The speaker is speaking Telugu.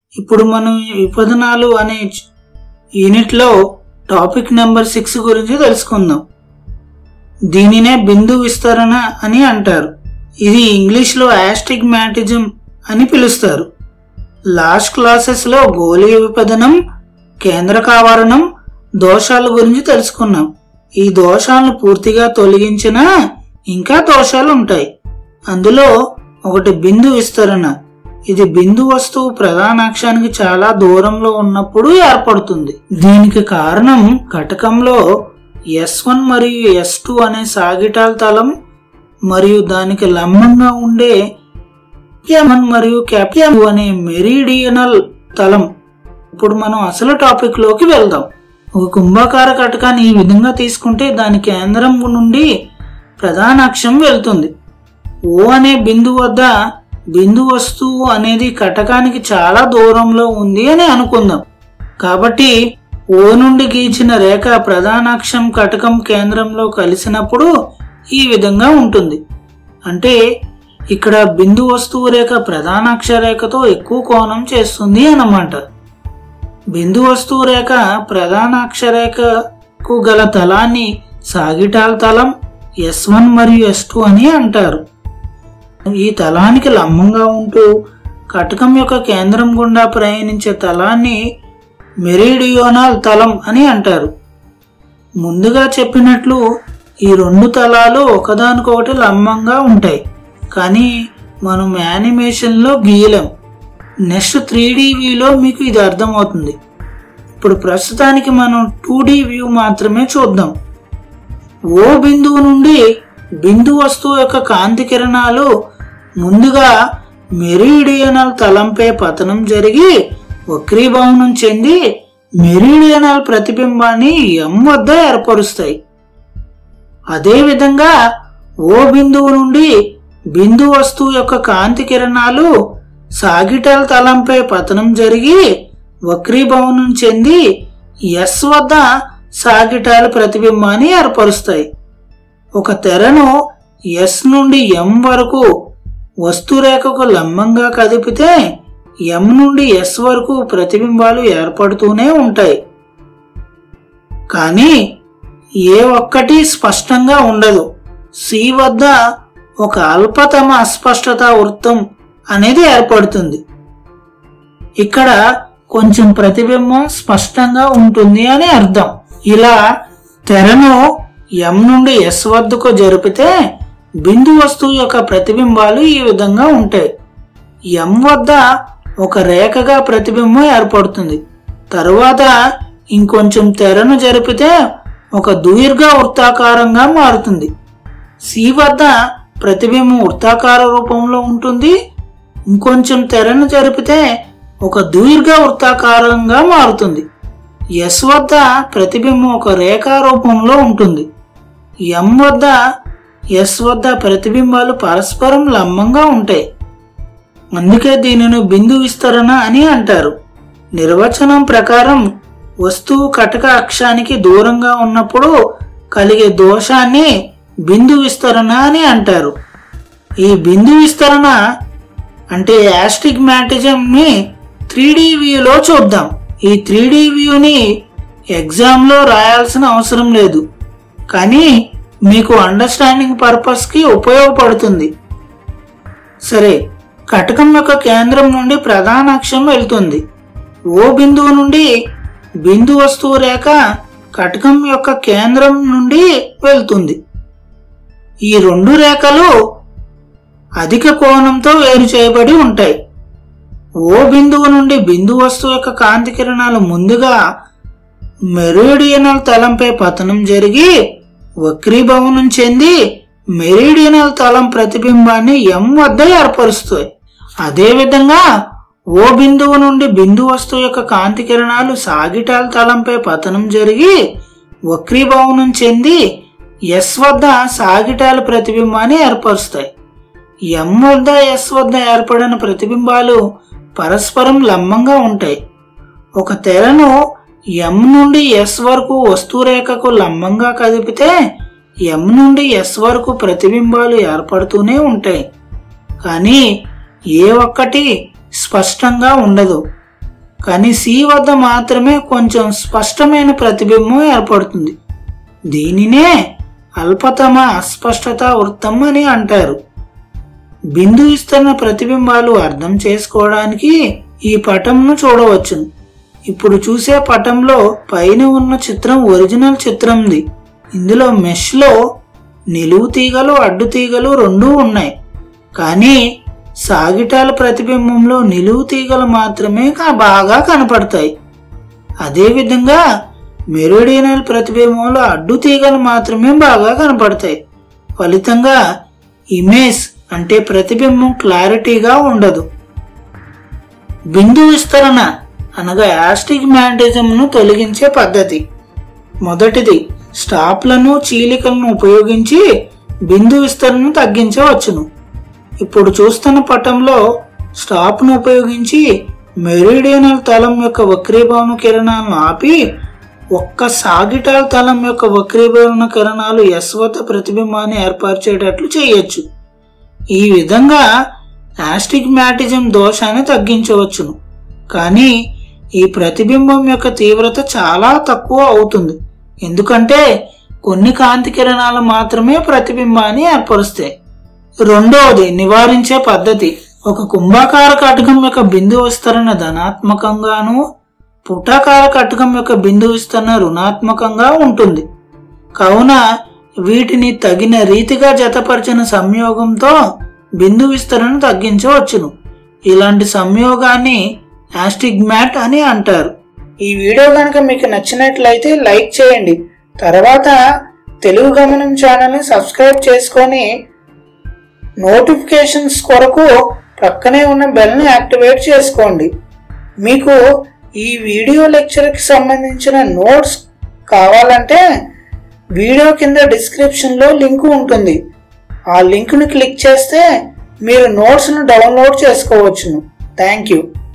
ఇప్పుడు మనం విపదనాలు అనే యూనిట్లో టాపిక్ నెంబర్ సిక్స్ గురించి తెలుసుకుందాం దీనినే బిందు విస్తరణ అని అంటారు ఇది ఇంగ్లీష్లో యాస్టిగ్మాటిజం అని పిలుస్తారు లాస్ట్ క్లాసెస్లో గోళీయ విపదనం కేంద్రకావరణం దోషాల గురించి తెలుసుకున్నాం ఈ దోషాలను పూర్తిగా తొలగించినా ఇంకా దోషాలు ఉంటాయి అందులో ఒకటి బిందు విస్తరణ ఇది బిందు వస్తువు ప్రధాన అక్షానికి చాలా దూరంలో ఉన్నప్పుడు ఏర్పడుతుంది దీనికి కారణం కటకంలో ఎస్ వన్ మరియు ఎస్ టూ అనే సాగిటాల తలం మరియు దానికి లంబంగా ఉండే ఎమన్ మరియు క్యాపియం అనే మెరీడియనల్ తలం ఇప్పుడు మనం అసలు టాపిక్ లోకి వెళ్దాం ఒక కుంభాకార కటకాన్ని ఈ విధంగా తీసుకుంటే దాని కేంద్రం నుండి ప్రధాన అక్షం వెళ్తుంది ఓ అనే బిందు వద్ద బిందు వస్తువు అనేది కటకానికి చాలా దూరంలో ఉంది అని అనుకుందాం కాబట్టి ఓ నుండి గీచిన రేఖ ప్రధాన అక్షం కటకం కేంద్రంలో కలిసినప్పుడు ఈ విధంగా ఉంటుంది అంటే ఇక్కడ బిందు వస్తువు రేఖ ప్రధాన అక్షరేఖతో ఎక్కువ కోణం చేస్తుంది అన్నమాట బిందు వస్తువు రేఖ ప్రధాన అక్షరేఖకు గల తలాన్ని సాగిటాల తలం ఎస్ వన్ మరియు ఎస్ టూ అని అంటారు ఈ తలానికి లంబంగా ఉంటూ కటకం యొక్క కేంద్రం గుండా ప్రయాణించే తలాన్ని మెరిడియోనల్ తలం అని అంటారు ముందుగా చెప్పినట్లు ఈ రెండు తలాలు ఒకదానికొకటి లంబంగా ఉంటాయి కానీ మనం యానిమేషన్లో గీయలేం నెక్స్ట్ త్రీ వ్యూలో మీకు ఇది అర్థమవుతుంది ఇప్పుడు ప్రస్తుతానికి మనం టూ వ్యూ మాత్రమే చూద్దాం ఓ బిందువు నుండి బిందు వస్తువు యొక్క కాంతి కిరణాలు ముందుగా మెరీడియనల్ తలంపై పతనం జరిగి వక్రీభవనం చెంది మెరీడియనల్ ప్రతిబింబాన్ని ఎం వద్ద ఏర్పరుస్తాయి అదేవిధంగా ఓ బిందువు నుండి బిందు వస్తువు యొక్క కాంతి కిరణాలు సాగిటల్ తలంపై పతనం జరిగి వక్రీభవనం చెంది ఎస్ వద్ద సాగిటాల ప్రతిబింబాన్ని ఏర్పరుస్తాయి ఒక తెరను ఎస్ నుండి ఎం వరకు వస్తురేఖకు లంబంగా కదిపితే ఎం నుండి ఎస్ వరకు ప్రతిబింబాలు ఏర్పడుతూనే ఉంటాయి కానీ ఏ ఒక్కటి స్పష్టంగా ఉండదు సి వద్ద ఒక అల్పతమ అస్పష్టత వృత్తం అనేది ఏర్పడుతుంది ఇక్కడ కొంచెం ప్రతిబింబం స్పష్టంగా ఉంటుంది అని అర్థం ఇలా తెరను ఎం నుండి ఎస్ వద్దకు జరిపితే బిందు వస్తువు యొక్క ప్రతిబింబాలు ఈ విధంగా ఉంటాయి ఎం వద్ద ఒక రేఖగా ప్రతిబింబం ఏర్పడుతుంది తరువాత ఇంకొంచెం తెరను జరిపితే ఒక దీర్ఘ వృత్తాకారంగా మారుతుంది సి వద్ద ప్రతిబింబం వృత్తాకార రూపంలో ఉంటుంది ఇంకొంచెం తెరను జరిపితే ఒక దీర్ఘ వృత్తాకారంగా మారుతుంది ఎస్ వద్ద ప్రతిబింబం ఒక రేఖా రూపంలో ఉంటుంది ఎం వద్ద ఎస్ వద్ద ప్రతిబింబాలు పరస్పరం లంబంగా ఉంటాయి అందుకే దీనిని బిందు విస్తరణ అని అంటారు నిర్వచనం ప్రకారం వస్తువు కటక అక్షానికి దూరంగా ఉన్నప్పుడు కలిగే దోషాన్ని బిందు విస్తరణ అని అంటారు ఈ బిందు విస్తరణ అంటే యాస్టిగ్మాటిజం ని త్రీ వ్యూలో చూద్దాం ఈ త్రీ వ్యూని ఎగ్జామ్లో రాయాల్సిన అవసరం లేదు కానీ మీకు అండర్స్టాండింగ్ పర్పస్కి ఉపయోగపడుతుంది సరే కటకం యొక్క కేంద్రం నుండి ప్రధాన అక్షం వెళ్తుంది ఓ బిందువు నుండి బిందు వస్తువు రేఖ కటకం యొక్క కేంద్రం నుండి వెళ్తుంది ఈ రెండు రేఖలు అధిక కోణంతో వేరు చేయబడి ఉంటాయి ఓ బిందువు నుండి బిందు వస్తువు యొక్క కాంతి కిరణాలు ముందుగా మెరీడియనల్ తలంపై పతనం జరిగి వక్రీభవనం చెంది మెరీడియనల్ తలం ప్రతిబింబాన్ని ఎం వద్ద ఏర్పరుస్తాయి అదేవిధంగా ఓ బిందువు నుండి బిందు వస్తువు యొక్క కాంతి కిరణాలు సాగిటాల తలంపై పతనం జరిగి వక్రీభవనం చెంది ఎస్ వద్ద సాగిటాల ప్రతిబింబాన్ని ఏర్పరుస్తాయి ఎం వద్ద ఎస్ వద్ద ఏర్పడిన ప్రతిబింబాలు పరస్పరం లంబంగా ఉంటాయి ఒక తెరను ఎం నుండి ఎస్ వరకు వస్తురేఖకు లంబంగా కదిపితే ఎం నుండి ఎస్ వరకు ప్రతిబింబాలు ఏర్పడుతూనే ఉంటాయి కానీ ఏ ఒక్కటి స్పష్టంగా ఉండదు కానీ సి వద్ద మాత్రమే కొంచెం స్పష్టమైన ప్రతిబింబం ఏర్పడుతుంది దీనినే అల్పతమ అస్పష్టత వృత్తం అని అంటారు బిందు విస్తరణ ప్రతిబింబాలు అర్థం చేసుకోవడానికి ఈ పటంను చూడవచ్చును ఇప్పుడు చూసే పటంలో పైన ఉన్న చిత్రం ఒరిజినల్ చిత్రంది ఇందులో మెష్లో నిలువు తీగలు అడ్డు తీగలు రెండూ ఉన్నాయి కానీ సాగిటాల ప్రతిబింబంలో నిలువు తీగలు మాత్రమే కా- బాగా కనపడతాయి అదేవిధంగా మెరోడియనల్ ప్రతిబింబంలో అడ్డు తీగలు మాత్రమే బాగా కనపడతాయి ఫలితంగా ఇమేజ్ అంటే ప్రతిబింబం క్లారిటీగా ఉండదు బిందు విస్తరణ అనగా యాస్టిగ్మాటిజంను తొలగించే పద్ధతి మొదటిది స్టాప్లను చీలికలను ఉపయోగించి బిందు విస్తరణను తగ్గించవచ్చును ఇప్పుడు చూస్తున్న పటంలో స్టాప్ను ఉపయోగించి మెరిడియనల్ తలం యొక్క వక్రీభవన కిరణాలను ఆపి ఒక్క సాగిటాల్ తలం యొక్క వక్రీభవన కిరణాలు ఎస్ వద్ద ప్రతిబింబాన్ని ఏర్పరిచేటట్లు చేయొచ్చు ఈ విధంగా యాస్టిగ్మాటిజం దోషాన్ని తగ్గించవచ్చును కానీ ఈ ప్రతిబింబం యొక్క తీవ్రత చాలా తక్కువ అవుతుంది ఎందుకంటే కొన్ని కాంతి కిరణాలు మాత్రమే ప్రతిబింబాన్ని ఏర్పరుస్తాయి రెండవది నివారించే పద్ధతి ఒక కుంభాకార కటకం యొక్క బిందు విస్తరణ ధనాత్మకంగాను పుటాకార కటకం యొక్క బిందు విస్తరణ రుణాత్మకంగా ఉంటుంది కావున వీటిని తగిన రీతిగా జతపరిచిన సంయోగంతో బిందు విస్తరణ తగ్గించవచ్చును ఇలాంటి సంయోగాన్ని యాస్టిగ్మాట్ అని అంటారు ఈ వీడియో కనుక మీకు నచ్చినట్లయితే లైక్ చేయండి తర్వాత తెలుగు గమనం ఛానల్ని సబ్స్క్రైబ్ చేసుకొని నోటిఫికేషన్స్ కొరకు ప్రక్కనే ఉన్న బెల్ని యాక్టివేట్ చేసుకోండి మీకు ఈ వీడియో లెక్చర్కి సంబంధించిన నోట్స్ కావాలంటే వీడియో కింద డిస్క్రిప్షన్లో లింక్ ఉంటుంది ఆ లింక్ను క్లిక్ చేస్తే మీరు నోట్స్ను డౌన్లోడ్ చేసుకోవచ్చును థ్యాంక్ యూ